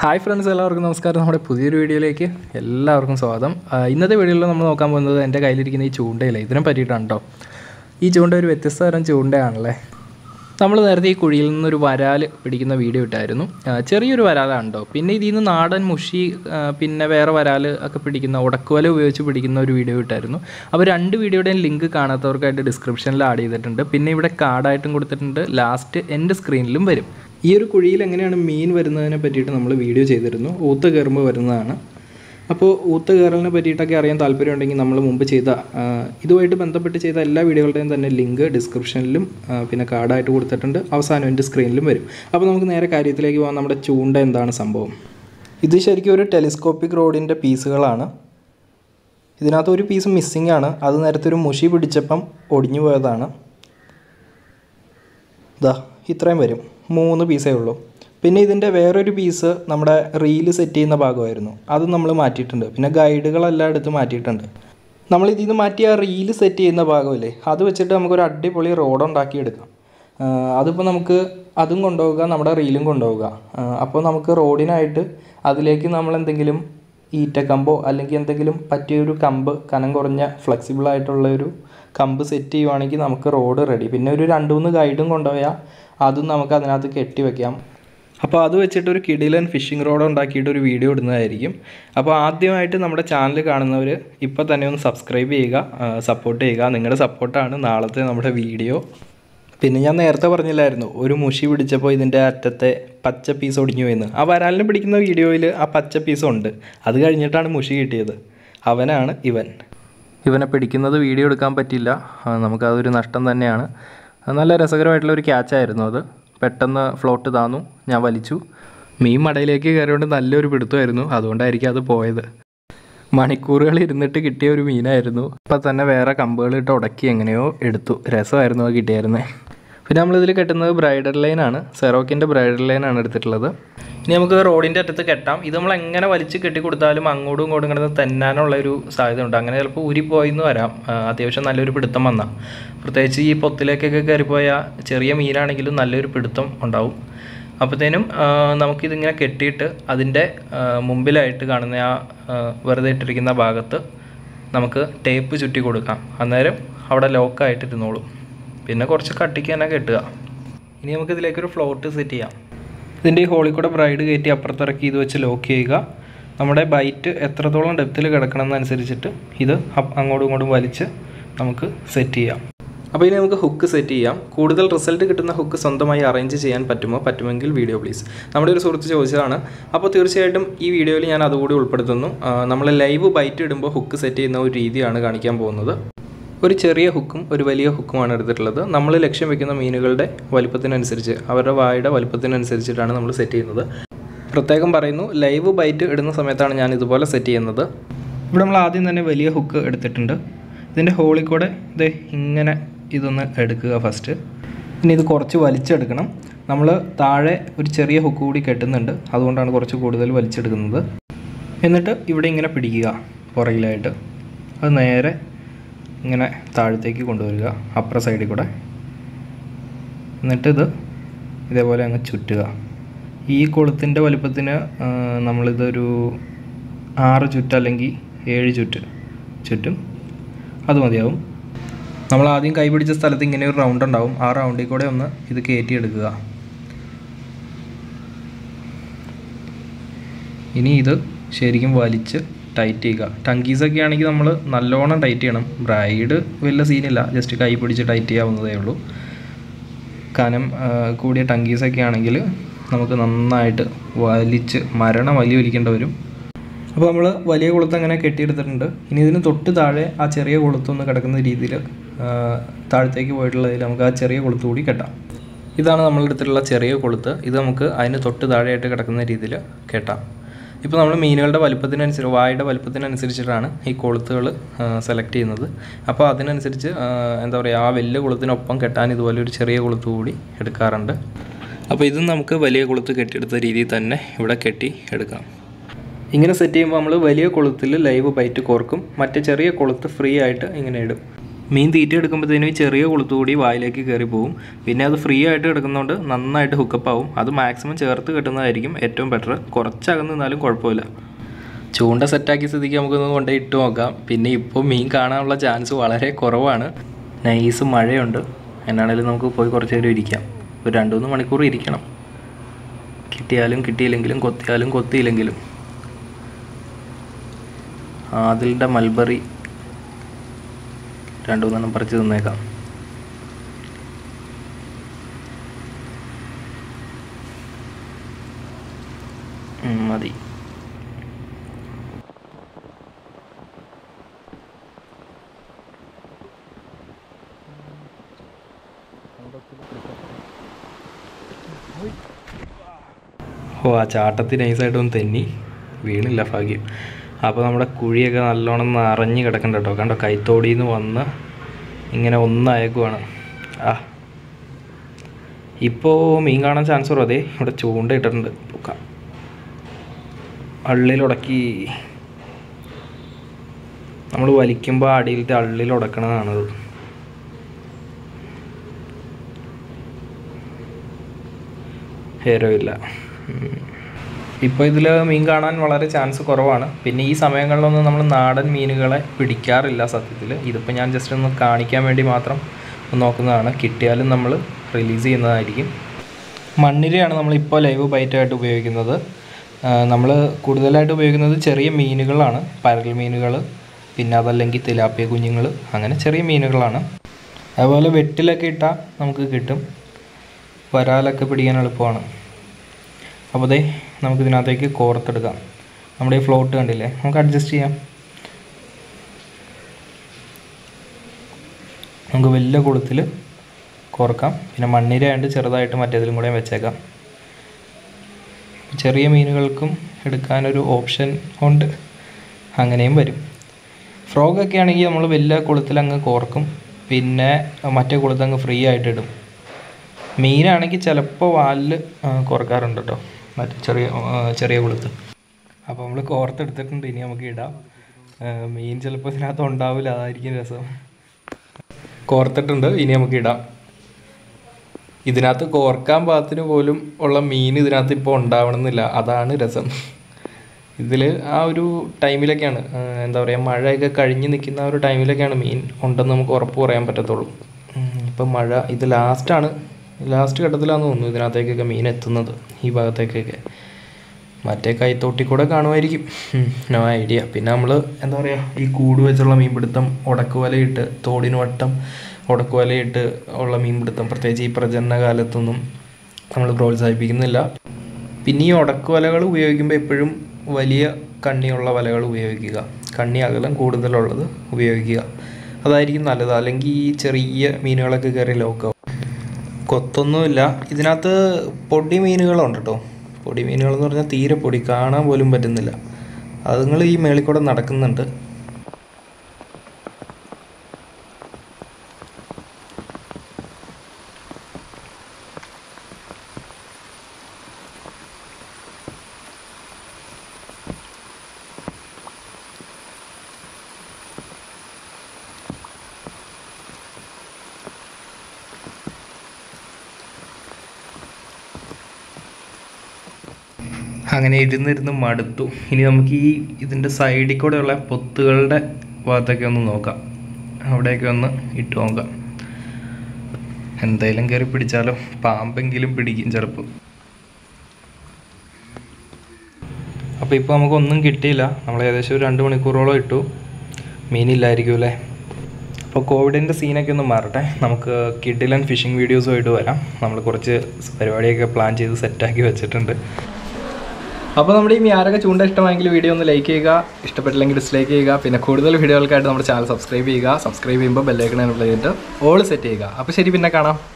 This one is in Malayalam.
ഹായ് ഫ്രണ്ട്സ് എല്ലാവർക്കും നമസ്കാരം നമ്മുടെ പുതിയൊരു വീഡിയോയിലേക്ക് എല്ലാവർക്കും സ്വാഗതം ആ, ഇന്നത്തെ വീഡിയോയിൽ നമ്മൾ നോക്കാൻ പോകുന്നത് എൻ്റെ കയ്യിലിരിക്കുന്ന ഈ ചൂണ്ടയില്ല ഇതിനെ പറ്റിയിട്ടാണ് കേട്ടോ ഈ ചൂണ്ട ഒരു വ്യത്യസ്ത തരം ചൂണ്ടയാണല്ലേ നമ്മൾ നേരത്തെ ഈ കുഴിയിൽ നിന്നൊരു വരാൽ പിടിക്കുന്ന വീഡിയോ ഇട്ടായിരുന്നു ആ, ചെറിയൊരു വരാലാണ് കേട്ടോ പിന്നെ ഇതിൽ നിന്ന് നാടൻ മുഷി ആ, പിന്നെ വേറെ വരാൽ ഒക്കെ പിടിക്കുന്ന ഉടക്കുവല ഉപയോഗിച്ച് പിടിക്കുന്ന ഒരു വീഡിയോ ഇട്ടായിരുന്നു അപ്പോൾ രണ്ട് വീഡിയോയുടെയും ലിങ്ക് കാണാത്തവർക്കായിട്ട് ഡിസ്ക്രിപ്ഷനിൽ ആഡ് ചെയ്തിട്ടുണ്ട് പിന്നെ ഇവിടെ കാർഡായിട്ടും കൊടുത്തിട്ടുണ്ട് ലാസ്റ്റ് എൻ്റെ സ്ക്രീനിലും വരും ഈ ഒരു കുഴിയിൽ എങ്ങനെയാണ് മീൻ വരുന്നതിനെ പറ്റിയിട്ട് നമ്മൾ വീഡിയോ ചെയ്തിരുന്നു ഊത്ത് കയറുമ്പോൾ വരുന്നതാണ് അപ്പോൾ ഊത്ത് കയറലിനെ പറ്റിയിട്ടൊക്കെ അറിയാൻ താല്പര്യമുണ്ടെങ്കിൽ നമ്മൾ മുമ്പ് ചെയ്ത ആ, ഇതുമായിട്ട് ബന്ധപ്പെട്ട് ചെയ്ത എല്ലാ വീഡിയോകളുടെയും തന്നെ ലിങ്ക് ഡിസ്ക്രിപ്ഷനിലും ആ, പിന്നെ കാർഡായിട്ട് കൊടുത്തിട്ടുണ്ട് അവസാനം എൻ്റെ സ്ക്രീനിലും വരും അപ്പോൾ നമുക്ക് നേരെ കാര്യത്തിലേക്ക് പോകാം നമ്മുടെ ചൂണ്ട എന്താണ് സംഭവം ഇത് ശരിക്കും ഒരു ടെലിസ്കോപ്പിക് റോഡിൻ്റെ പീസുകളാണ് ഇതിനകത്ത് ഒരു പീസ് മിസ്സിംഗ് ആണ് അത് നേരത്തെ ഒരു മുഷി പിടിച്ചപ്പം ഒടിഞ്ഞു പോയതാണ് ഇതാ ഇത്രയും വരും മൂന്ന് പീസേ ഉള്ളൂ പിന്നെ ഇതിൻ്റെ വേറൊരു പീസ് നമ്മുടെ റീല് സെറ്റ് ചെയ്യുന്ന ഭാഗമായിരുന്നു അത് നമ്മൾ മാറ്റിയിട്ടുണ്ട് പിന്നെ ഗൈഡുകളെല്ലാം എടുത്ത് മാറ്റിയിട്ടുണ്ട് നമ്മൾ ഇതിൽ നിന്ന് മാറ്റിയ റീല് സെറ്റ് ചെയ്യുന്ന ഭാഗമില്ലേ അത് വെച്ചിട്ട് നമുക്കൊരു അടിപൊളി റോഡ് ഉണ്ടാക്കിയെടുക്കാം ആ, അതിപ്പോൾ നമുക്ക് അതും കൊണ്ടുപോവുക നമ്മുടെ റീലും കൊണ്ടുപോവുക ആ, അപ്പോൾ നമുക്ക് റോഡിനായിട്ട് അതിലേക്ക് നമ്മൾ എന്തെങ്കിലും ഈറ്റക്കമ്പോ അല്ലെങ്കിൽ എന്തെങ്കിലും പറ്റിയൊരു കമ്പ് കനം കുറഞ്ഞ ഫ്ലെക്സിബിൾ ആയിട്ടുള്ള ഒരു കമ്പ് സെറ്റ് ചെയ്യുവാണെങ്കിൽ നമുക്ക് റോഡ് റെഡി പിന്നെ ഒരു രണ്ട് മൂന്ന് ഗൈഡും കൊണ്ടുപോയാൽ അതും നമുക്ക് അതിനകത്ത് കെട്ടി വെക്കാം അപ്പോൾ അത് വെച്ചിട്ട് ഒരു കിടിലൻ ഫിഷിംഗ് റോഡ് ഉണ്ടാക്കിയിട്ട് ഒരു വീഡിയോ ഇടുന്നതായിരിക്കും അപ്പോൾ ആദ്യമായിട്ട് നമ്മുടെ ചാനൽ കാണുന്നവർ ഇപ്പോൾ തന്നെ ഒന്ന് സബ്സ്ക്രൈബ് ചെയ്യുക സപ്പോർട്ട് ചെയ്യുക നിങ്ങളുടെ സപ്പോർട്ടാണ് നാളത്തെ നമ്മുടെ വീഡിയോ പിന്നെ ഞാൻ നേരത്തെ പറഞ്ഞില്ലായിരുന്നു ഒരു മുഷി പിടിച്ചപ്പോൾ ഇതിൻ്റെ അറ്റത്തെ പച്ച പീസ് ഒടിഞ്ഞു എന്ന് ആ വരാലിനെ പിടിക്കുന്ന വീഡിയോയിൽ ആ പച്ച പീസ് ഉണ്ട് അത് കഴിഞ്ഞിട്ടാണ് മുഷി കിട്ടിയത് അവനാണ് ഇവൻ ഇവനെ പിടിക്കുന്നത് വീഡിയോ എടുക്കാൻ പറ്റില്ല ആ, നമുക്കതൊരു നഷ്ടം തന്നെയാണ് അത് നല്ല രസകരമായിട്ടുള്ള ഒരു ക്യാച്ചായിരുന്നു അത് പെട്ടെന്ന് ഫ്ലോട്ട് താന്നു ഞാൻ വലിച്ചു മീൻ മടയിലേക്ക് കയറിയോണ്ട് നല്ലൊരു പിടുത്തമായിരുന്നു അതുകൊണ്ടായിരിക്കും അത് പോയത് മണിക്കൂറുകൾ ഇരുന്നിട്ട് കിട്ടിയ ഒരു മീനായിരുന്നു ഇപ്പം തന്നെ വേറെ കമ്പുകൾ ഇട്ട് ഉടക്കി എങ്ങനെയോ എടുത്തു രസമായിരുന്നു അത് കിട്ടിയായിരുന്നേ പിന്നെ നമ്മളിതിൽ കെട്ടുന്നത് ബ്രൈഡൽ ലൈനാണ് സെറോക്കിൻ്റെ ബ്രൈഡൽ ലൈനാണ് എടുത്തിട്ടുള്ളത് ഇനി നമുക്ക് റോഡിൻ്റെ അറ്റത്ത് കെട്ടാം ഇത് നമ്മൾ എങ്ങനെ വലിച്ച് കെട്ടി കൊടുത്താലും അങ്ങോട്ടും ഇങ്ങോട്ടും കിടന്ന് തെന്നാനുള്ള ഒരു സാധ്യത ഉണ്ട് അങ്ങനെ ചിലപ്പോൾ ഉരിപ്പോയിന്ന് വരാം ആ, അത്യാവശ്യം നല്ലൊരു പിടുത്തം വന്നാൽ പ്രത്യേകിച്ച് ഈ പൊത്തിലേക്കൊക്കെ കയറിപ്പോയ ചെറിയ മീനാണെങ്കിലും നല്ലൊരു പിടുത്തം ഉണ്ടാവും അപ്പോഴത്തേനും ആ, നമുക്കിതിങ്ങനെ കെട്ടിയിട്ട് അതിൻ്റെ ആ, മുമ്പിലായിട്ട് കാണുന്ന ആ ആ, വെറുതെ ഇട്ടിരിക്കുന്ന ഭാഗത്ത് നമുക്ക് ടേപ്പ് ചുറ്റി കൊടുക്കാം അന്നേരം അവിടെ ലോക്കായിട്ട് ഇരുന്നോളും പിന്നെ കുറച്ച് കട്ടിക്ക് തന്നെ കെട്ടുക ഇനി നമുക്ക് ഇതിലേക്കൊരു ഫ്ലോട്ട് സെറ്റ് ചെയ്യാം ഇതിൻ്റെ ഈ ഹോളിൽ കൂടെ ബ്രൈഡ് കയറ്റി അപ്പുറത്തിറക്കി ഇത് വെച്ച് ലോക്ക് ചെയ്യുക നമ്മുടെ ബൈറ്റ് എത്രത്തോളം ഡെപ്തിൽ കിടക്കണം എന്നനുസരിച്ചിട്ട് ഇത് അപ്പ് അങ്ങോട്ടും ഇങ്ങോട്ടും വലിച്ച് നമുക്ക് സെറ്റ് ചെയ്യാം അപ്പോൾ ഇനി നമുക്ക് ഹുക്ക് സെറ്റ് ചെയ്യാം കൂടുതൽ റിസൾട്ട് കിട്ടുന്ന ഹുക്ക് സ്വന്തമായി അറേഞ്ച് ചെയ്യാൻ പറ്റുമോ പറ്റുമെങ്കിൽ വീഡിയോ പ്ലീസ് നമ്മുടെ ഒരു സുഹൃത്ത് ചോദിച്ചതാണ് അപ്പോൾ തീർച്ചയായിട്ടും ഈ വീഡിയോയിൽ ഞാൻ അതുകൂടി ഉൾപ്പെടുത്തുന്നു നമ്മൾ ലൈവ് ബൈറ്റ് ഇടുമ്പോൾ ഹുക്ക് സെറ്റ് ചെയ്യുന്ന ഒരു രീതിയാണ് കാണിക്കാൻ പോകുന്നത് ഒരു ചെറിയ ഹുക്കും ഒരു വലിയ ഹുക്കുമാണ് എടുത്തിട്ടുള്ളത് നമ്മൾ ലക്ഷ്യം വെക്കുന്ന മീനുകളുടെ വലിപ്പത്തിനനുസരിച്ച് അവരുടെ വായുടെ വലിപ്പത്തിനനുസരിച്ചിട്ടാണ് നമ്മൾ സെറ്റ് ചെയ്യുന്നത് പ്രത്യേകം പറയുന്നു ലൈവ് ബൈറ്റ് ഇടുന്ന സമയത്താണ് ഞാൻ ഇതുപോലെ സെറ്റ് ചെയ്യുന്നത് ഇവിടെ നമ്മൾ ആദ്യം തന്നെ വലിയ ഹുക്ക് എടുത്തിട്ടുണ്ട് ഇതിൻ്റെ ഹോളിൽ കൂടെ ഇത് ഇങ്ങനെ ഇതൊന്ന് എടുക്കുക ഫസ്റ്റ് ഇനി ഇത് കുറച്ച് വലിച്ചെടുക്കണം നമ്മൾ താഴെ ഒരു ചെറിയ ഹുക്ക് കൂടി കെട്ടുന്നുണ്ട് അതുകൊണ്ടാണ് കുറച്ച് കൂടുതൽ വലിച്ചെടുക്കുന്നത് എന്നിട്ട് ഇവിടെ ഇങ്ങനെ പിടിക്കുക പുറകിലായിട്ട് അത് നേരെ ഇങ്ങനെ താഴത്തേക്ക് കൊണ്ടുവരിക അപ്പുറ സൈഡിൽ കൂടെ എന്നിട്ട് ഇത് ഇതേപോലെ അങ്ങ് ചുറ്റുക ഈ കൊളുത്തിൻ്റെ വലുപ്പത്തിന് ആ, നമ്മളിതൊരു ആറ് ചുറ്റ് അല്ലെങ്കിൽ ഏഴ് ചുറ്റ് ചുറ്റും അത് മതിയാവും നമ്മൾ ആദ്യം കൈ പിടിച്ച സ്ഥലത്ത് ഇങ്ങനെ ഒരു റൗണ്ട് ഉണ്ടാവും ആ റൗണ്ടിൽ കൂടെ ഒന്ന് ഇത് കയറ്റിയെടുക്കുക ഇനി ഇത് ശരിക്കും വലിച്ച് ടൈറ്റ് ചെയ്യുക ടങ്കീസൊക്കെ ആണെങ്കിൽ നമ്മൾ നല്ലോണം ടൈറ്റ് ചെയ്യണം ബ്രൈഡ് വലിയ സീനില്ല ജസ്റ്റ് കൈ പിടിച്ച് ടൈറ്റ് ചെയ്യാവുന്നതേ ഉള്ളൂ കനം ആ, കൂടിയ ടങ്കീസൊക്കെ ആണെങ്കിൽ നമുക്ക് നന്നായിട്ട് വലിച്ച് മരണം വലിയ വലിക്കേണ്ടി വരും അപ്പോൾ നമ്മൾ വലിയ കൊളുത്ത് അങ്ങനെ കെട്ടിയെടുത്തിട്ടുണ്ട് ഇനി ഇതിന് തൊട്ട് താഴെ ആ ചെറിയ കൊളുത്തൊന്ന് കിടക്കുന്ന രീതിയിൽ താഴത്തേക്ക് പോയിട്ടുള്ളതിൽ നമുക്ക് ആ ചെറിയ കൊളുത്ത് കൂടി കെട്ടാം ഇതാണ് നമ്മളെടുത്തിട്ടുള്ള ചെറിയ കൊളുത്ത് ഇത് നമുക്ക് അതിന് തൊട്ട് താഴെയായിട്ട് കിടക്കുന്ന രീതിയിൽ കെട്ടാം ഇപ്പോൾ നമ്മൾ മീനുകളുടെ വലുപ്പത്തിനനുസരിച്ച് വായുടെ വലുപ്പത്തിനനുസരിച്ചിട്ടാണ് ഈ കൊളുത്തുകൾ സെലക്ട് ചെയ്യുന്നത് അപ്പോൾ അതിനനുസരിച്ച് ആ, എന്താ പറയുക ആ വലിയ കൊളുത്തിനൊപ്പം കെട്ടാൻ ഇതുപോലെ ഒരു ചെറിയ കൊളുത്ത് കൂടി എടുക്കാറുണ്ട് അപ്പോൾ ഇതും നമുക്ക് വലിയ കൊളുത്ത് കെട്ടിയെടുത്ത രീതിയിൽ തന്നെ ഇവിടെ കെട്ടി എടുക്കാം ഇങ്ങനെ സെറ്റ് ചെയ്യുമ്പോൾ നമ്മൾ വലിയ കൊളുത്തിൽ ലൈവ് ബൈറ്റ് കോർക്കും മറ്റേ ചെറിയ കൊളുത്ത് ഫ്രീ ആയിട്ട് ഇങ്ങനെ ഇടും മീൻ തീറ്റ എടുക്കുമ്പോഴത്തേനും ഈ ചെറിയ കൊളുത്തുകൂടി വായിലേക്ക് കയറി പോകും പിന്നെ അത് ഫ്രീ ആയിട്ട് കിടക്കുന്നതുകൊണ്ട് നന്നായിട്ട് ഹുക്കപ്പ് ആവും അത് മാക്സിമം ചേർത്ത് കിട്ടുന്നതായിരിക്കും ഏറ്റവും ബെറ്റർ കുറച്ചകന്ന് നിന്നാലും കുഴപ്പമില്ല ചൂണ്ട സെറ്റാക്കിയ സ്ഥിതിക്ക് നമുക്കൊന്ന് കൊണ്ടുപോയി ഇട്ട് നോക്കാം പിന്നെ ഇപ്പോൾ മീൻ കാണാനുള്ള ചാൻസ് വളരെ കുറവാണ് നൈസ് മഴയുണ്ട് എന്നാണേലും നമുക്ക് പോയി കുറച്ച് നേരം ഇരിക്കാം ഒരു രണ്ട് മൂന്ന് മണിക്കൂർ ഇരിക്കണം കിട്ടിയാലും കിട്ടിയില്ലെങ്കിലും കൊത്തിയാലും കൊത്തിയില്ലെങ്കിലും ആദിലിൻ്റെ മൽബറി രണ്ടു മൂന്നെണ്ണം പറിച്ച് തന്നേക്കാം ഉം, മതി ഓ ആ ചാട്ടത്തിൽ നൈസായിട്ട് ഒന്ന് തെന്നി വീണില്ല ഭാഗ്യം അപ്പോൾ നമ്മുടെ കുഴിയൊക്കെ നല്ലോണം നിറഞ്ഞ് കിടക്കണ്ട കേട്ടോ കണ്ടോ കൈത്തോടിയിൽ നിന്ന് വന്ന് ഇങ്ങനെ ഒന്നയക്കുവാണ് ആ ഇപ്പോൾ മീൻ കാണാൻ ചാൻസ് കുറവ് അതെ ഇവിടെ ചൂണ്ട ഇട്ടിട്ടുണ്ട് പൊക്കാം അള്ളിലുടക്കി നമ്മൾ വലിക്കുമ്പോൾ അടിയിലത്തെ അള്ളിലുടക്കണതാണത് ഹേരോ ഇല്ല ഇപ്പോൾ ഇതിൽ മീൻ കാണാൻ വളരെ ചാൻസ് കുറവാണ് പിന്നെ ഈ സമയങ്ങളിലൊന്നും നമ്മൾ നാടൻ മീനുകളെ പിടിക്കാറില്ല സത്യത്തിൽ ഇതിപ്പോൾ ഞാൻ ജസ്റ്റ് ഒന്ന് കാണിക്കാൻ വേണ്ടി മാത്രം നോക്കുന്നതാണ് കിട്ടിയാലും നമ്മൾ റിലീസ് ചെയ്യുന്നതായിരിക്കും മണ്ണിരയാണ് നമ്മളിപ്പോൾ ലൈവ് ബൈറ്റായിട്ട് ഉപയോഗിക്കുന്നത് നമ്മൾ കൂടുതലായിട്ട് ഉപയോഗിക്കുന്നത് ചെറിയ മീനുകളാണ് പരൽ മീനുകൾ പിന്നെ അതല്ലെങ്കിൽ തിലാപ്പിയ കുഞ്ഞുങ്ങൾ അങ്ങനെ ചെറിയ മീനുകളാണ് അതുപോലെ വെട്ടിലൊക്കെ ഇട്ടാൽ നമുക്ക് കിട്ടും വരാലൊക്കെ പിടിക്കാൻ എളുപ്പമാണ് അപ്പോൾ ദേ നമുക്ക് ഇതിനകത്തേക്ക് കോർത്തെടുക്കാം നമ്മുടെ ഈ ഫ്ലോട്ട് കണ്ടില്ലേ നമുക്ക് അഡ്ജസ്റ്റ് ചെയ്യാം നമുക്ക് വലിയ കുളത്തിൽ കോർക്കാം പിന്നെ മണ്ണിരയാണ്ട് ചെറുതായിട്ട് മറ്റേതിലും കൂടെ വെച്ചേക്കാം ചെറിയ മീനുകൾക്കും എടുക്കാനൊരു ഓപ്ഷൻ ഉണ്ട് അങ്ങനെയും വരും ഫ്രോഗൊക്കെ ആണെങ്കിൽ നമ്മൾ വലിയ കുളത്തിൽ അങ്ങ് കോർക്കും പിന്നെ മറ്റേ കുളത്ത് അങ്ങ് ഫ്രീ ആയിട്ട് ഇടും മീനാണെങ്കിൽ ചിലപ്പോൾ വാലിൽ കുറക്കാറുണ്ട് കേട്ടോ മറ്റേ ചെറിയ ആ, ചെറിയ കുളത്ത് അപ്പോൾ നമ്മൾ കോർത്തെടുത്തിട്ടുണ്ട് ഇനി നമുക്ക് ഇടാം ആ, മീൻ ചിലപ്പോൾ ഇതിനകത്ത് ഉണ്ടാവില്ല അതായിരിക്കും രസം കോർത്തിട്ടുണ്ട് ഇനി നമുക്ക് ഇടാം ഇതിനകത്ത് കോർക്കാൻ പാകത്തിന് പോലും ഉള്ള മീൻ ഇതിനകത്ത് ഇപ്പോൾ ഉണ്ടാവണമെന്നില്ല അതാണ് രസം ഇതിൽ ആ ഒരു ടൈമിലൊക്കെയാണ് ആ, എന്താ പറയുക മഴയൊക്കെ കഴിഞ്ഞ് നിൽക്കുന്ന ആ ഒരു ടൈമിലൊക്കെയാണ് മീൻ ഉണ്ടെന്ന് നമുക്ക് ഉറപ്പ് പറയാൻ പറ്റത്തുള്ളൂ ഉം, ഇപ്പം മഴ ഇത് ലാസ്റ്റാണ് ലാസ്റ്റ് ഘട്ടത്തിലാണെന്ന് തോന്നുന്നു ഇതിനകത്തേക്കൊക്കെ മീൻ എത്തുന്നത് ഈ ഭാഗത്തേക്കൊക്കെ മറ്റേ കൈത്തോട്ടി കൂടെ കാണുമായിരിക്കും നോ ഐഡിയ പിന്നെ നമ്മൾ എന്താ പറയുക ഈ കൂട് വെച്ചുള്ള മീൻപിടുത്തം ഉടക്കുവലയിട്ട് തോടിന് വട്ടം ഉടക്കുവലയിട്ട് ഉള്ള മീൻപിടുത്തം പ്രത്യേകിച്ച് ഈ പ്രജനന കാലത്തൊന്നും നമ്മൾ പ്രോത്സാഹിപ്പിക്കുന്നില്ല പിന്നെ ഈ ഉടക്കുവലകൾ ഉപയോഗിക്കുമ്പോൾ എപ്പോഴും വലിയ കണ്ണിയുള്ള വലകൾ ഉപയോഗിക്കുക കണ്ണി അകലം കൂടുതലുള്ളത് ഉപയോഗിക്കുക അതായിരിക്കും നല്ലത് അല്ലെങ്കിൽ ഈ ചെറിയ മീനുകളൊക്കെ കയറി ലോക്കാവും കൊത്തൊന്നുമില്ല ഇതിനകത്ത് പൊടി മീനുകളുണ്ട് കേട്ടോ പൊടി മീനുകൾ എന്ന് പറഞ്ഞാൽ തീരെ പൊടി കാണാൻ പോലും പറ്റുന്നില്ല അതുങ്ങൾ ഈ മേളിൽ കൂടെ നടക്കുന്നുണ്ട് അങ്ങനെ ഇരുന്നിരുന്ന് മടുത്തു ഇനി നമുക്ക് ഈ ഇതിൻ്റെ സൈഡിൽ കൂടെയുള്ള പൊത്തുകളുടെ ഭാഗത്തൊക്കെ ഒന്ന് നോക്കാം അവിടെയൊക്കെ ഒന്ന് ഇട്ട് നോക്കാം എന്തായാലും കയറി പിടിച്ചാലോ പാമ്പെങ്കിലും പിടിക്കും ചിലപ്പോൾ അപ്പോൾ ഇപ്പോൾ നമുക്കൊന്നും കിട്ടിയില്ല നമ്മൾ ഏകദേശം ഒരു രണ്ട് മണിക്കൂറോളം ഇട്ടു മീനില്ലായിരിക്കും അല്ലേ അപ്പോൾ കോവിഡിൻ്റെ സീനൊക്കെ ഒന്ന് മാറട്ടെ നമുക്ക് കിഡിലൻ ഫിഷിംഗ് വീഡിയോസുമായിട്ട് വരാം നമ്മൾ കുറച്ച് പരിപാടിയൊക്കെ പ്ലാൻ ചെയ്ത് സെറ്റാക്കി വെച്ചിട്ടുണ്ട് അപ്പോൾ നമ്മുടെ ഈ മ്യാരക ചൂണ്ട ഇഷ്ടമായെങ്കിൽ വീഡിയോ ഒന്ന് ലൈക്ക് ചെയ്യുക ഇഷ്ടപ്പെട്ടില്ലെങ്കിൽ ഡിസ്ലൈക്ക് ചെയ്യുക പിന്നെ കൂടുതൽ വീഡിയോകൾക്കായിട്ട് നമ്മുടെ ചാനൽ സബ്സ്ക്രൈബ് ചെയ്യുക സബ്സ്ക്രൈബ് ചെയ്യുമ്പോൾ ബെല്ലൈക്കൺ എനബിൾ ചെയ്തിട്ട് ഓൾ സെറ്റ് ചെയ്യുക അപ്പോൾ ശരി പിന്നെ കാണാം